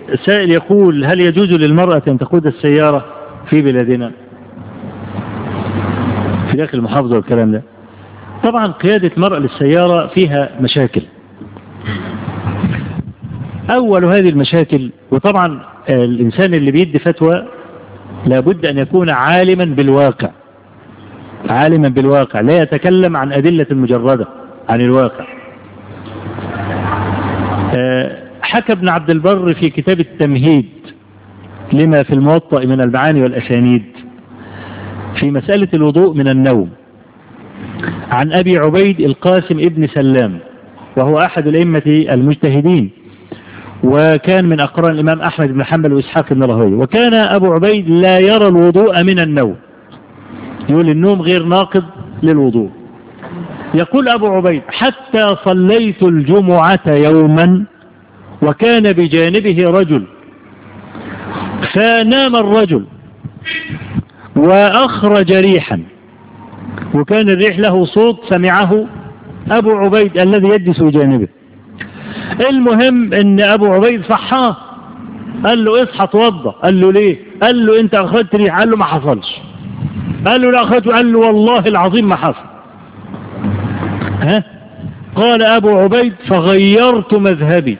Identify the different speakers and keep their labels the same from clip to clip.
Speaker 1: سائل يقول هل يجوز للمرأة أن تقود السيارة في بلادنا في داخل المحافظة والكلام ده طبعا قيادة المرأة للسيارة فيها مشاكل أول هذه المشاكل وطبعا الإنسان اللي بيدي فتوى لابد أن يكون عالما بالواقع عالما بالواقع لا يتكلم عن أدلة مجردة عن الواقع حكى ابن عبد البر في كتاب التمهيد لما في الموطأ من المعاني والأسانيد في مسألة الوضوء من النوم عن أبي عبيد القاسم ابن سلام وهو أحد الأئمة المجتهدين وكان من أقران الإمام أحمد بن حنبل وإسحاق بن راهويه وكان أبو عبيد لا يرى الوضوء من النوم يقول النوم غير ناقض للوضوء يقول أبو عبيد حتى صليت الجمعة يوما وكان بجانبه رجل فنام الرجل وأخرج ريحا وكان الريح له صوت سمعه أبو عبيد الذي يجلس بجانبه المهم ان أبو عبيد صحاه قال له اصحى توضى قال له ليه قال له انت أخرجت ريح قال له ما حصلش قال له لا أخرجت قال له والله العظيم ما حصل ها قال أبو عبيد فغيرت مذهبي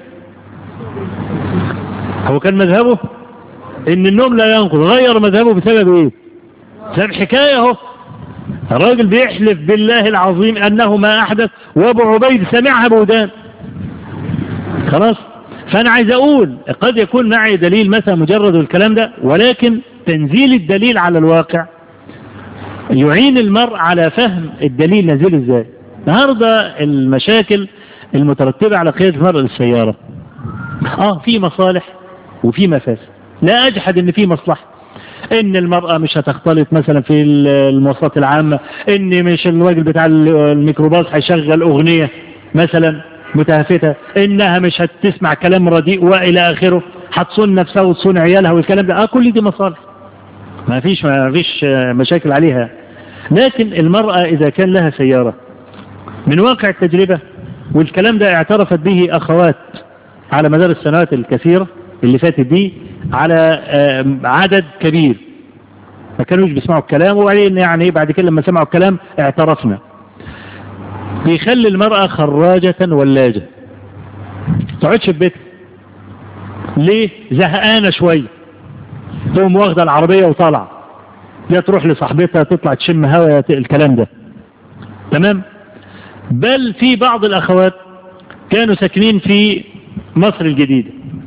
Speaker 1: هو كان مذهبه ان النوم لا ينقض غير مذهبه بسبب ايه بسبب حكاية اهو الراجل بيحلف بالله العظيم انه ما احدث وابو عبيد سمعها بودان خلاص فانا عايز اقول قد يكون معي دليل مثلا مجرد الكلام ده ولكن تنزيل الدليل على الواقع يعين المرء على فهم الدليل نزل ازاي النهارده المشاكل المترتبة على قيادة المرأة للسيارة اه في مصالح وفي مفاسد لا اجحد ان في مصلحة ان المرأة مش هتختلط مثلا في المواصلات العامة ان مش الراجل بتاع الميكروباص هيشغل اغنية مثلا متهفتة انها مش هتسمع كلام رديء والى اخره هتصون نفسها وتصون عيالها والكلام ده اه كل دي مصالح ما فيش ما فيش مشاكل عليها لكن المرأة اذا كان لها سيارة من واقع التجربة والكلام ده اعترفت به اخوات على مدار السنوات الكثيرة اللي فاتت دي على عدد كبير ما كانوش بيسمعوا الكلام وبعدين يعني بعد كده لما سمعوا الكلام اعترفنا بيخلي المرأة خراجة ولاجة تقعدش في بيتها ليه زهقانة شوية تقوم واخدة العربية وطالعة يا تروح لصاحبتها تطلع تشم هوا الكلام ده تمام بل في بعض الأخوات كانوا ساكنين في مصر الجديدة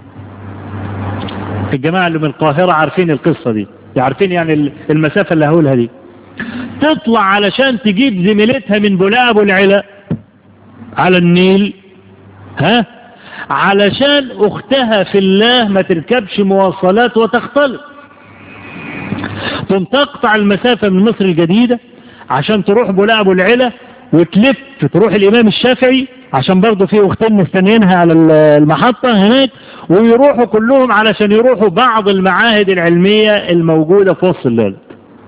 Speaker 1: الجماعة اللي من القاهرة عارفين القصة دي عارفين يعني المسافة اللي هقولها دي تطلع علشان تجيب زميلتها من بولاء ابو العلا على النيل ها علشان اختها في الله ما تركبش مواصلات وتختلط ثم تقطع المسافة من مصر الجديدة عشان تروح بولاء ابو العلا وتلف تروح الامام الشافعي عشان برضه في اختين مستنيينها على المحطة هناك ويروحوا كلهم علشان يروحوا بعض المعاهد العلمية الموجودة في وسط البلد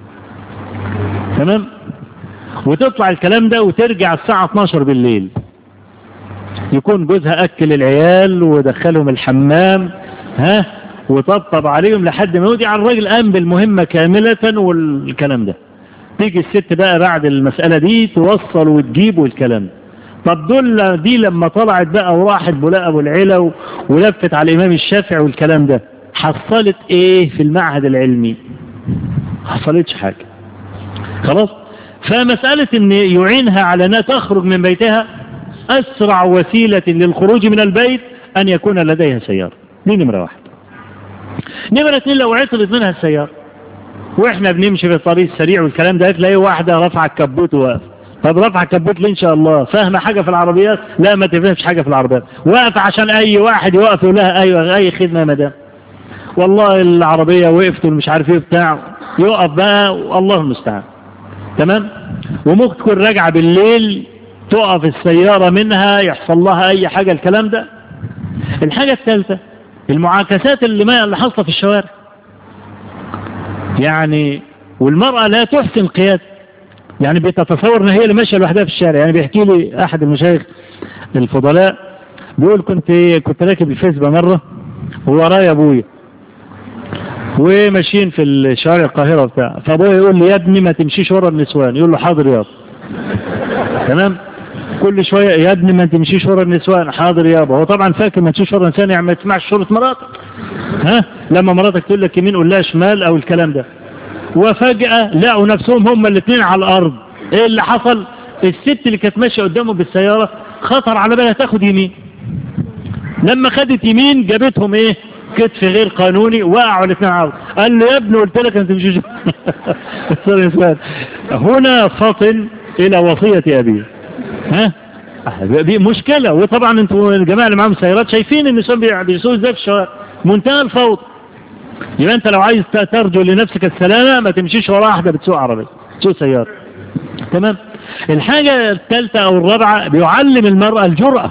Speaker 1: تمام وتطلع الكلام ده وترجع الساعة 12 بالليل يكون جوزها أكل العيال ودخلهم الحمام ها وطبطب عليهم لحد ما يودي على الراجل قام بالمهمة كاملة والكلام ده تيجي الست بقى بعد المسألة دي توصل وتجيب والكلام ده طب دول دي لما طلعت بقى وراحت بولاء ابو العلا ولفت على الامام الشافعي والكلام ده حصلت ايه في المعهد العلمي حصلتش حاجة خلاص فمسألة ان يعينها على انها تخرج من بيتها اسرع وسيلة للخروج من البيت ان يكون لديها سيارة دي نمرة واحد نمرة اتنين لو عطلت منها السيارة واحنا بنمشي في الطريق السريع والكلام ده تلاقي واحدة رفع الكبوت وواقف طب رفع الكبوت ليه ان شاء الله فاهمة حاجة في العربيات لا ما تفهمش حاجة في العربيات واقف عشان اي واحد يوقف يقول لها ايوه اي خدمة يا مدام والله العربية وقفت ومش عارف ايه بتاع يقف بقى والله المستعان تمام وممكن تكون راجعة بالليل تقف السيارة منها يحصل لها اي حاجة الكلام ده الحاجة الثالثة المعاكسات اللي ما اللي حاصله في الشوارع يعني والمرأة لا تحسن قيادة يعني بتتصور ان هي اللي ماشيه لوحدها في الشارع يعني بيحكي لي احد المشايخ الفضلاء بيقول كنت كنت راكب الفيسبا مرة وورايا ابويا وماشيين في الشوارع القاهرة بتاع فابويا يقول لي يا ابني ما تمشيش ورا النسوان يقول له حاضر يابا تمام كل شوية يا ابني ما تمشيش ورا النسوان حاضر يابا هو طبعا فاكر ما تمشيش ورا النسوان يعني ما تسمعش شورة مراتك ها لما مراتك تقول لك يمين قول لها شمال او الكلام ده وفجأة لقوا نفسهم هم الاثنين على الارض ايه اللي حصل الست اللي كانت ماشية قدامه بالسيارة خطر على بالها تاخد يمين لما خدت يمين جابتهم ايه كتف غير قانوني وقعوا الاثنين على قال له يا ابني قلت لك انت تمشيش هنا فطن الى وصية ابيه ها دي مشكلة وطبعا انتوا الجماعة اللي معاهم سيارات شايفين النسوان بيسوقوا ازاي في الشوارع منتهى الفوضى يبقى انت لو عايز ترجو لنفسك السلامة ما تمشيش ورا واحدة بتسوق عربية تسوق سيارة تمام الحاجة الثالثة او الرابعة بيعلم المرأة الجرأة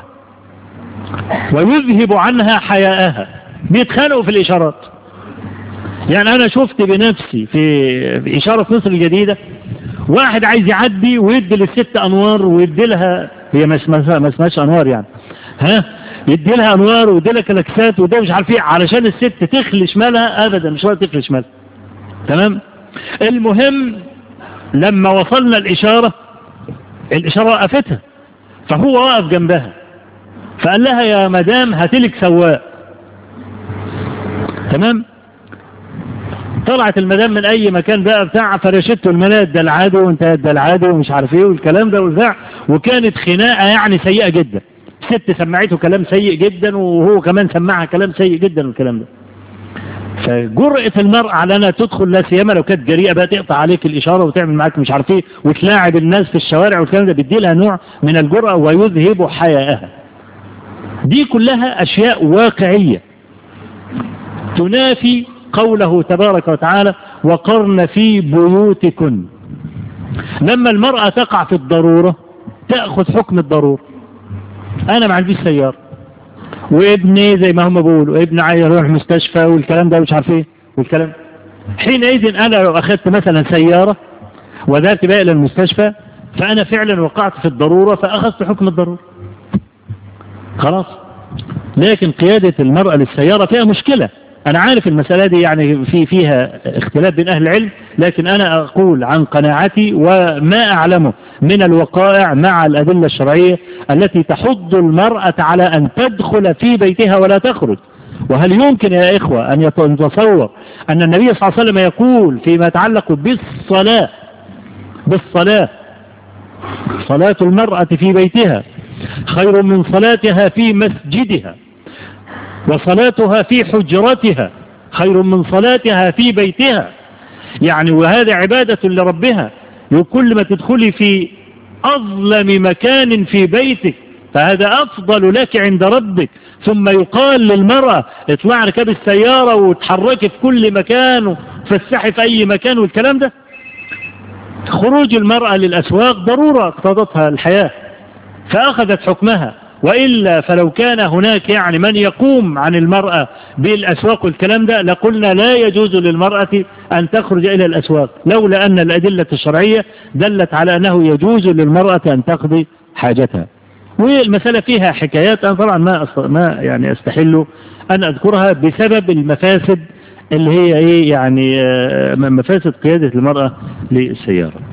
Speaker 1: ويذهب عنها حياءها بيتخانقوا في الاشارات يعني انا شفت بنفسي في, في اشارة في مصر الجديدة واحد عايز يعدي ويدي للست انوار ويدي لها هي ما اسمهاش انوار يعني ها يدي لها انوار ويدي لها كلاكسات وده مش عارف ايه علشان الست تخلي شمالها ابدا مش ولا تخلي شمالها تمام المهم لما وصلنا الاشارة الاشارة وقفتها فهو واقف جنبها فقال لها يا مدام هاتلك سواق تمام طلعت المدام من اي مكان بقى بتاع فرشته الملاية ده العادو وانت ده العادو ومش عارف ايه والكلام ده والبتاع وكانت خناقة يعني سيئة جدا ست سمعته كلام سيء جدا وهو كمان سمعها كلام سيء جدا والكلام ده فجرأة المرأة على انها تدخل لا سيما لو كانت جريئة بقى تقطع عليك الاشارة وتعمل معاك مش عارف ايه وتلاعب الناس في الشوارع والكلام ده بيدي لها نوع من الجرأة ويذهب حياءها دي كلها اشياء واقعية تنافي قوله تبارك وتعالى وقرن في بيوتكن لما المرأة تقع في الضرورة تأخذ حكم الضرورة أنا ما عنديش سيارة وابني زي ما هم بيقولوا ابن عايز يروح مستشفى والكلام ده مش عارف ايه والكلام حينئذ أنا لو أخذت مثلا سيارة وذهبت بقى إلى المستشفى فأنا فعلا وقعت في الضرورة فأخذت حكم الضرورة خلاص لكن قيادة المرأة للسيارة فيها مشكلة أنا عارف المسألة دي يعني في فيها اختلاف بين أهل العلم لكن أنا أقول عن قناعتي وما أعلمه من الوقائع مع الأدلة الشرعية التي تحض المرأة على أن تدخل في بيتها ولا تخرج وهل يمكن يا إخوة أن يتصور أن النبي صلى الله عليه وسلم يقول فيما يتعلق بالصلاة بالصلاة صلاة المرأة في بيتها خير من صلاتها في مسجدها وصلاتها في حجرتها خير من صلاتها في بيتها يعني وهذا عبادة لربها كل ما تدخلي في أظلم مكان في بيتك فهذا أفضل لك عند ربك ثم يقال للمرأة اطلع ركب السيارة وتحركي في كل مكان وتفسحي في أي مكان والكلام ده خروج المرأة للأسواق ضرورة اقتضتها الحياة فأخذت حكمها وإلا فلو كان هناك يعني من يقوم عن المرأة بالأسواق والكلام ده لقلنا لا يجوز للمرأة أن تخرج إلى الأسواق لولا أن الأدلة الشرعية دلت على أنه يجوز للمرأة أن تقضي حاجتها والمسألة فيها حكايات أنا طبعا ما ما يعني أستحل أن أذكرها بسبب المفاسد اللي هي إيه يعني مفاسد قيادة المرأة للسيارة